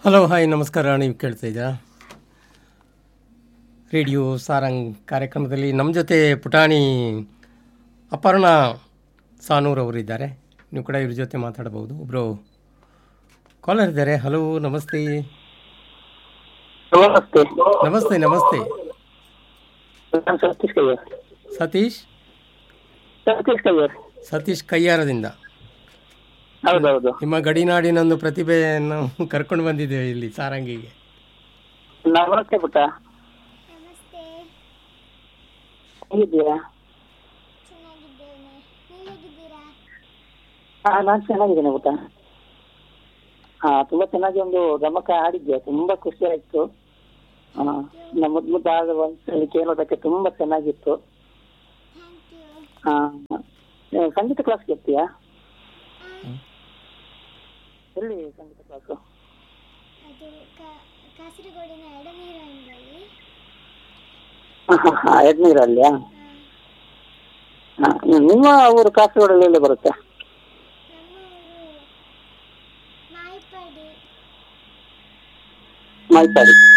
hello hi ನಮಸ್ಕಾರ ನೀವು ಕೇಳ್ತಾ ಇದ್ದೀರಾ ರೇಡಿಯೋ ಸಾರಂಗ್ ಕಾರ್ಯಕ್ರಮದಲ್ಲಿ ನಮ್ಮ ಜೊತೆ ಪುಟಾಣಿ ಅಪರ್ಣ ಸಾನೂರ್ ಅವರು ಇದ್ದಾರೆ ನೀವು ಕೂಡ ಇವ್ರ ಜೊತೆ ಮಾತಾಡಬಹುದು ಒಬ್ಬರು ಕಾಲರ್ ಇದ್ದಾರೆ ಹಲೋ ನಮಸ್ತೆ ನಮಸ್ತೆ ನಮಸ್ತೆ ನಮಸ್ತೆ ನಾನು ಸತೀಶ್ ಕಯ್ಯರ್ ಸತೀಶ್ ಸತೀಶ್ ಕಯ್ಯರ್ ಸತೀಶ್ ಕಯ್ಯಾರದಿಂದ ಹೌದೌದು ನಿಮ್ಮ ಗಡಿನಾಡಿನೊಂದು ಪ್ರತಿಭೆಯನ್ನು ಕರ್ಕೊಂಡು ಬಂದಿದ್ದೇವೆ ಇಲ್ಲಿ ಸಾರಂಗಿಗೆ ನಮಸ್ತೆ ಪುಟ್ಟ ನಮಸ್ತೆ ಹೇಗಿದ್ದೀರಾ ಚೆನ್ನಾಗಿದ್ದೇನೆ ನೀವು ಹೇಗಿದ್ದೀರಾ ಹಾ ನಾನು ಚೆನ್ನಾಗಿದ್ದೇನೆ ಪುಟ್ಟ ಹಾ ತುಂಬಾ ಚೆನ್ನಾಗಿ ಒಂದು ಗಮಕ ಆಡಿದ್ಯಾ ತುಂಬಾ ಖುಷಿ ಆಯ್ತು ಹಾ ನಮ್ಮ ಮುದ್ದು ಮುದ್ದಾದ ವಯಸ್ಸಲ್ಲಿ ಕೇಳೋದಕ್ಕೆ ತುಂಬಾ ಚೆನ್ನಾಗಿತ್ತು ಥ್ಯಾಂಕ್ ಯು ಹಾ ಏ, ಸಂಗೀತ ಕ್ಲಾಸ್ ಹೋಗ್ತೀಯಾ ಎಲ್ಲಿ ಸಂಗೀತ ಕ್ಲಾಸು ಅದು ಕ- ಕಾಸರಗೋಡಿನ ಎಡನೀರಲ್ಲಿ ಎಡ್ನೀರಲ್ಲಿಯಾ ಹಾ ನಿಮ್ಮ ಊರು ಕಾಸರಗೋಡಲ್ಲಿ ಎಲ್ಲಿ ಬರುತ್ತೆ ನಮ್ಮ ಊರು ಮಾಯಿಪಾಡಿ ಮಾಯ್ಪಾಡಿ